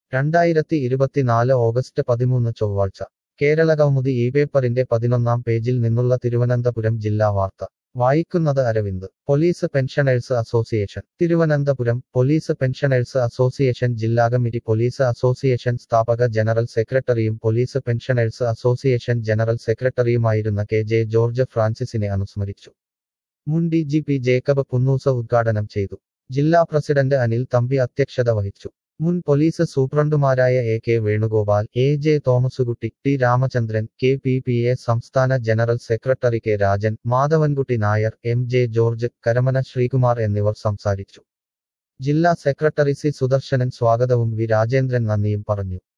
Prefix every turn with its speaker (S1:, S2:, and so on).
S1: രണ്ടായിരത്തി ഇരുപത്തിനാല് ഓഗസ്റ്റ് പതിമൂന്ന് ചൊവ്വാഴ്ച കേരളകൗമുദി ഈ പേപ്പറിന്റെ പതിനൊന്നാം പേജിൽ നിന്നുള്ള തിരുവനന്തപുരം ജില്ലാ വാർത്ത വായിക്കുന്നത് Aravind police pensioners association Thiruvananthapuram police pensioners association ജില്ലാ കമ്മിറ്റി പോലീസ് അസോസിയേഷൻ സ്ഥാപക ജനറൽ സെക്രട്ടറിയും പോലീസ് പെൻഷനേഴ്സ് അസോസിയേഷൻ ജനറൽ സെക്രട്ടറിയുമായിരുന്ന കെ ജെ ജോർജ് ഫ്രാൻസിസിനെ അനുസ്മരിച്ചു മുൻ D G P Jacob Punnoose ഉദ്ഘാടനം ചെയ്തു ജില്ലാ പ്രസിഡന്റ് അനിൽ തമ്പി അധ്യക്ഷത വഹിച്ചു മുൻ പോലീസ് സൂപ്രണ്ടുമാരായ A K Venugopal A J Thomaskutty T Ramachandran K P P A സംസ്ഥാന general secretary K Rajan Madhavankutty Nair M J George Karamana Sreekumar എന്നിവർ സംസാരിച്ചു ജില്ലാ സെക്രട്ടറി സി സുദർശനൻ സ്വാഗതവും വി രാജേന്ദ്രൻ നന്ദിയും പറഞ്ഞു